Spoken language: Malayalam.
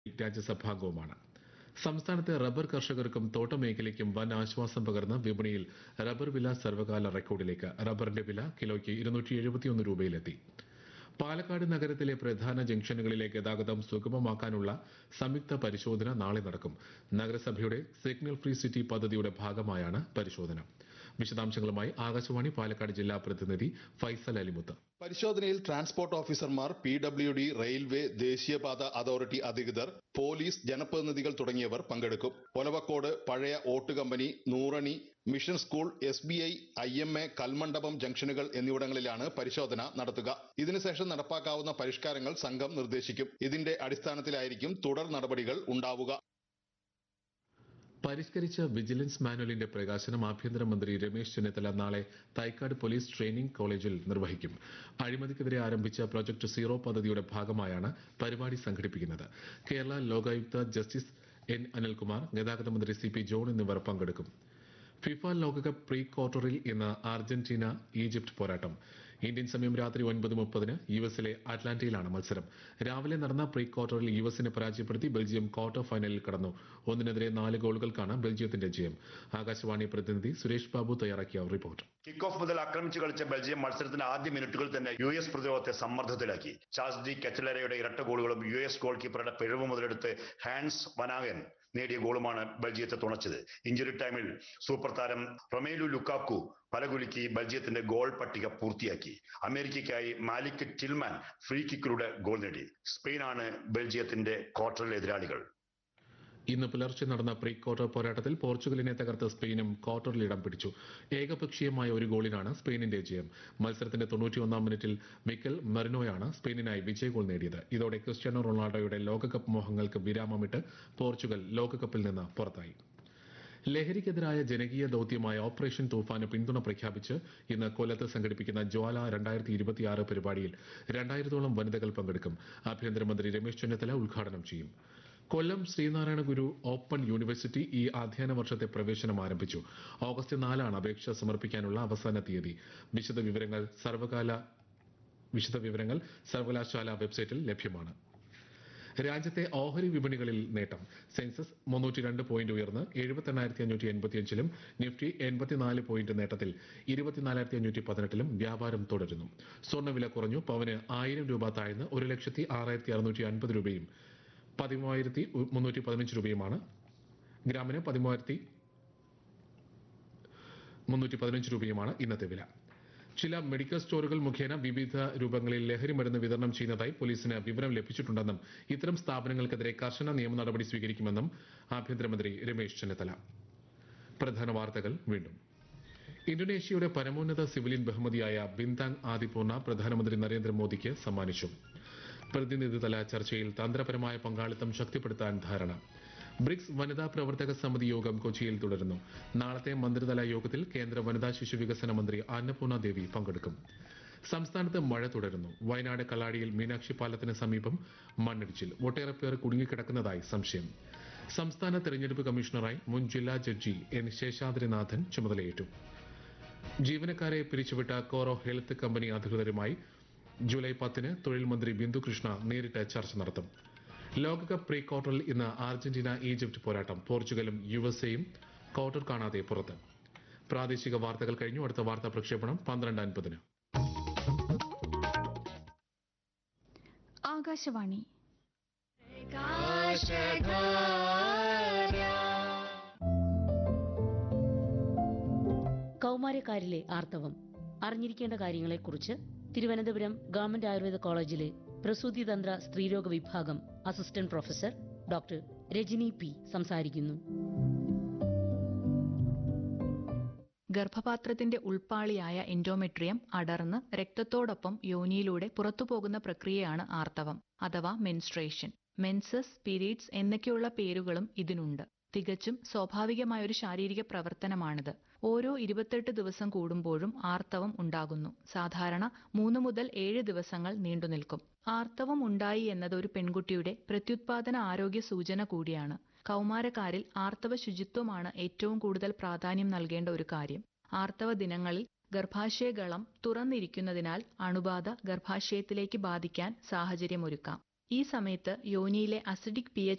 രാജ്യസഭാംഗവുമാണ് സംസ്ഥാനത്തെ റബ്ബർ കർഷകർക്കും തോട്ടമേഖലയ്ക്കും വൻ ആശ്വാസം പകർന്ന് വിപണിയിൽ റബ്ബർ വില സർവകാല റെക്കോർഡിലേക്ക് റബ്ബറിന്റെ വില കിലോയ്ക്ക് ഇരുന്നൂറ്റി എഴുപത്തിയൊന്ന് രൂപയിലെത്തി പാലക്കാട് നഗരത്തിലെ പ്രധാന ജംഗ്ഷനുകളിലെ ഗതാഗതം സുഗമമാക്കാനുള്ള സംയുക്ത പരിശോധന നാളെ നടക്കും നഗരസഭയുടെ സിഗ്നൽ ഫ്രീ സിറ്റി പദ്ധതിയുടെ ഭാഗമായാണ് പരിശോധന വിശദാംശങ്ങളുമായി ആകാശവാണി പാലക്കാട് ജില്ലാ പ്രതിനിധി ഫൈസൽ അലിമുത്ത് പരിശോധനയിൽ ട്രാൻസ്പോർട്ട് ഓഫീസർമാർ പി ഡബ്ല്യു ഡി റെയിൽവേ ദേശീയപാത അതോറിറ്റി അധികൃതർ പോലീസ് ജനപ്രതിനിധികൾ തുടങ്ങിയവർ പങ്കെടുക്കും ഒലവക്കോട് പഴയ ഓട്ട് company Nurani mission school S B I I M A Kalmandapam ജംഗ്ഷനുകൾ എന്നിവിടങ്ങളിലാണ് പരിശോധന നടത്തുക ഇതിനുശേഷം നടപ്പാക്കാവുന്ന പരിഷ്കാരങ്ങൾ സംഘം നിർദ്ദേശിക്കും ഇതിന്റെ അടിസ്ഥാനത്തിലായിരിക്കും തുടർ നടപടികൾ ഉണ്ടാവുക പരിഷ്കരിച്ച വിജിലൻസ് മാനുവലിന്റെ പ്രകാശനം ആഭ്യന്തരമന്ത്രി രമേശ് ചെന്നിത്തല നാളെ തൈക്കാട് പോലീസ് ട്രെയിനിംഗ് കോളേജിൽ നിർവഹിക്കും അഴിമതിക്കെതിരെ ആരംഭിച്ച പ്രൊജക്ട് സീറോ പദ്ധതിയുടെ ഭാഗമായാണ് പരിപാടി സംഘടിപ്പിക്കുന്നത് കേരള ലോകായുക്ത ജസ്റ്റിസ് എൻ അനിൽകുമാർ ഗതാഗത മന്ത്രി സി പി ജോൺ എന്നിവർ പങ്കെടുക്കും ഫിഫ ലോകകപ്പ് പ്രീ ക്വാർട്ടറിൽ ഇന്ന് അർജന്റീന ഈജിപ്ത് പോരാട്ടം ഇന്ത്യൻ സമയം രാത്രി ഒൻപത് മുപ്പതിന് യു എസിലെ അറ്റ്ലാന്റയിലാണ് മത്സരം രാവിലെ നടന്ന പ്രീ ക്വാർട്ടറിൽ യു എസിനെ പരാജയപ്പെടുത്തി ബെൽജിയം ക്വാർട്ടർ ഫൈനലിൽ കടന്നു ഒന്നിനെതിരെ നാല് ഗോളുകൾക്കാണ് ബെൽജിയത്തിന്റെ ജയം ആകാശവാണി പ്രതിനിധി സുരേഷ് ബാബു തയ്യാറാക്കിയ റിപ്പോർട്ട് കിക്ക് ഓഫ് മുതൽ ആക്രമിച്ചു കളിച്ച ബെൽജിയം മത്സരത്തിന്റെ ആദ്യ മിനിറ്റുകളിൽ തന്നെ യു എസ് പ്രതിരോധത്തെ സമ്മർദ്ദത്തിലാക്കി ചാൾസ് ഡി കെച്ചലരയുടെ ഇരട്ട ഗോളുകളും യു എസ് ഗോൾ കീപ്പറുടെ പിഴവ് മുതലെടുത്ത് ഹാൻസ് വനാഗൻ നേടിയ ഗോളുമാണ് ബെൽജിയത്തെ തുണച്ചത് ഇഞ്ചുറി ടൈമിൽ സൂപ്പർ താരം റൊമേലു ലുക്കാക്കു പലകുലുക്കി ബെൽജിയത്തിന്റെ ഗോൾ പട്ടിക പൂർത്തിയാക്കി അമേരിക്കയ്ക്കായി മാലിക് ടിൽമാൻ ഫ്രീ കിക്കിലൂടെ ഗോൾ നേടി സ്പെയിനാണ് ബെൽജിയത്തിന്റെ ക്വാർട്ടറിലെ എതിരാളികൾ ഇന്ന് പുലർച്ചെ നടന്ന പ്രീ ക്വാർട്ടർ പോരാട്ടത്തിൽ പോർച്ചുഗലിനെ തകർത്ത സ്പെയിനും ക്വാർട്ടറിൽ ഇടം പിടിച്ചു ഏകപക്ഷീയമായ ഒരു ഗോളിനാണ് സ്പെയിനിന്റെ ജയം മത്സരത്തിന്റെ തൊണ്ണൂറ്റിയൊന്നാം മിനിറ്റിൽ മിക്കൽ മെറിനോയാണ് സ്പെയിനിനായി വിജയ ഗോൾ നേടിയത് ഇതോടെ ക്രിസ്ത്യാനോ റൊണാൾഡോയുടെ ലോകകപ്പ് മോഹങ്ങൾക്ക് വിരാമമിട്ട് പോർച്ചുഗൽ ലോകകപ്പിൽ നിന്ന് പുറത്തായി ലഹരിക്കെതിരായ ജനകീയ ദൌത്യമായ ഓപ്പറേഷൻ തൂഫാന് പിന്തുണ പ്രഖ്യാപിച്ച് ഇന്ന് കൊല്ലത്ത് സംഘടിപ്പിക്കുന്ന ജ്വാല രണ്ടായിരത്തി ഇരുപത്തിയാറ് പരിപാടിയിൽ രണ്ടായിരത്തോളം വനിതകൾ പങ്കെടുക്കും ആഭ്യന്തരമന്ത്രി രമേശ് ചെന്നിത്തല ഉദ്ഘാടനം ചെയ്യും കൊല്ലം ശ്രീനാരായണ ഗുരു ഓപ്പൺ യൂണിവേഴ്സിറ്റി ഈ അധ്യയന വർഷത്തെ പ്രവേശനം ആരംഭിച്ചു ഓഗസ്റ്റ് നാലാണ് അപേക്ഷ സമർപ്പിക്കാനുള്ള അവസാന തീയതി വിശദ വിവരങ്ങൾ സർവകാല വിശദ വിവരങ്ങൾ സർവകലാശാല വെബ്സൈറ്റിൽ ലഭ്യമാണ് രാജ്യത്തെ ഓഹരി വിപണികളിൽ നേട്ടം സെൻസസ് മുന്നൂറ്റി രണ്ട് പോയിന്റ് ഉയർന്ന് എഴുപത്തെണ്ണായിരത്തി അഞ്ഞൂറ്റി എൺപത്തിയഞ്ചിലും നിഫ്റ്റി എൺപത്തിനാല് പോയിന്റ് നേട്ടത്തിൽ ഇരുപത്തിനാലായിരത്തി അഞ്ഞൂറ്റി പതിനെട്ടിലും വ്യാപാരം തുടരുന്നു സ്വർണ്ണവില കുറഞ്ഞു പവന് ആയിരം രൂപ താഴ്ന്ന് ഒരു ലക്ഷത്തി ആറായിരത്തി അറുന്നൂറ്റി അൻപത് രൂപയും പതിമൂവായിരത്തി മുന്നൂറ്റി പതിനഞ്ച് രൂപയുമാണ് ഗ്രാമിന് പതിമൂവായിരത്തി മുന്നൂറ്റി പതിനഞ്ച് രൂപയുമാണ് ഇന്നത്തെ വില ചില മെഡിക്കൽ സ്റ്റോറുകൾ മുഖേന വിവിധ രൂപങ്ങളിൽ ലഹരി മരുന്ന് വിതരണം ചെയ്യുന്നതായി പോലീസിന് വിവരം ലഭിച്ചിട്ടുണ്ടെന്നും ഇത്തരം സ്ഥാപനങ്ങൾക്കെതിരെ കർശന നിയമ നടപടി സ്വീകരിക്കുമെന്നും ആഭ്യന്തരമന്ത്രി രമേശ് ചെന്നിത്തല പ്രധാന വാർത്തകൾ വീണ്ടും ഇന്തോനേഷ്യയുടെ പരമോന്നത സിവിലിയൻ ബഹുമതിയായ ബിന്താങ് ആദിപൂർണ പ്രധാനമന്ത്രി നരേന്ദ്രമോദിക്ക് സമ്മാനിച്ചു പ്രതിനിധിതല ചർച്ചയിൽ തന്ത്രപരമായ പങ്കാളിത്തം ശക്തിപ്പെടുത്താൻ ധാരണ ബ്രിക്സ് വനിതാ പ്രവർത്തക സമിതി യോഗം കൊച്ചിയിൽ തുടരുന്നു നാളത്തെ മന്ത്രിതല യോഗത്തിൽ കേന്ദ്ര വനിതാ ശിശു വികസന മന്ത്രി അന്നപൂർണ ദേവി പങ്കെടുക്കും സംസ്ഥാനത്ത് മഴ തുടരുന്നു വയനാട് കള്ളാടിയിൽ മീനാക്ഷി പാലത്തിന് സമീപം മണ്ണിടിച്ചിൽ ഒട്ടേറെ പേർ കുടുങ്ങിക്കിടക്കുന്നതായി സംശയം സംസ്ഥാന തെരഞ്ഞെടുപ്പ് കമ്മീഷണറായി മുൻ ജില്ലാ ജഡ്ജി എൻ ശേഷാദ്രിനാഥൻ ചുമതലയേറ്റു ജീവനക്കാരെ പിരിച്ചുവിട്ട കോറോ ഹെൽത്ത് കമ്പനി അധികൃതരുമായി ജൂലൈ പത്തിന് തൊഴിൽ മന്ത്രി ബിന്ദു കൃഷ്ണ നേരിട്ട് ചർച്ച നടത്തും ലോകകപ്പ് പ്രീ ക്വാർട്ടറിൽ ഇന്ന് അർജന്റീന ഈജിപ്ത് പോരാട്ടം പോർച്ചുഗലും യു എസ് എയും ക്വാർട്ടർ കാണാതെ പുറത്ത് പ്രാദേശിക വാർത്തകൾ കഴിഞ്ഞു അടുത്ത വാർത്താ പ്രക്ഷേപണം പന്ത്രണ്ട് അൻപതിന് ആകാശവാണി കൗമാരക്കാരിലെ ആർത്തവം അറിഞ്ഞിരിക്കേണ്ട കാര്യങ്ങളെക്കുറിച്ച് തിരുവനന്തപുരം ഗവൺമെന്റ് ആയുർവേദ കോളേജിലെ പ്രസൂതിതന്ത്ര സ്ത്രീരോഗ വിഭാഗം assistant professor doctor Rajani P സംസാരിക്കുന്നു ഗർഭപാത്രത്തിന്റെ ഉൾപ്പാളിയായ എൻഡോമെട്രിയം അടർന്ന് രക്തത്തോടൊപ്പം യോനിയിലൂടെ പുറത്തുപോകുന്ന പ്രക്രിയയാണ് ആർത്തവം അഥവാ മെൻസ്ട്രേഷൻ മെൻസസ് പീരീഡ്സ് എന്നൊക്കെയുള്ള പേരുകളും ഇതിനുണ്ട് തികച്ചും സ്വാഭാവികമായ ഒരു ശാരീരിക പ്രവർത്തനമാണിത് ഓരോ ഇരുപത്തെട്ട് ദിവസം കൂടുമ്പോഴും ആർത്തവം ഉണ്ടാകുന്നു സാധാരണ മൂന്ന് മുതൽ ഏഴ് ദിവസങ്ങൾ നീണ്ടുനിൽക്കും ആർത്തവം ഉണ്ടായി എന്നത് ഒരു പെൺകുട്ടിയുടെ പ്രത്യുത്പാദന ആരോഗ്യ സൂചന കൂടിയാണ് കൗമാരക്കാരിൽ ആർത്തവ ശുചിത്വമാണ് ഏറ്റവും കൂടുതൽ പ്രാധാന്യം നൽകേണ്ട ഒരു കാര്യം ആർത്തവ ദിനങ്ങളിൽ ഗർഭാശയഗളം തുറന്നിരിക്കുന്നതിനാൽ അണുബാധ ഗർഭാശയത്തിലേക്ക് ബാധിക്കാൻ സാഹചര്യമൊരുക്കാം ഈ സമയത്ത് യോനിയിലെ അസിഡിക് പി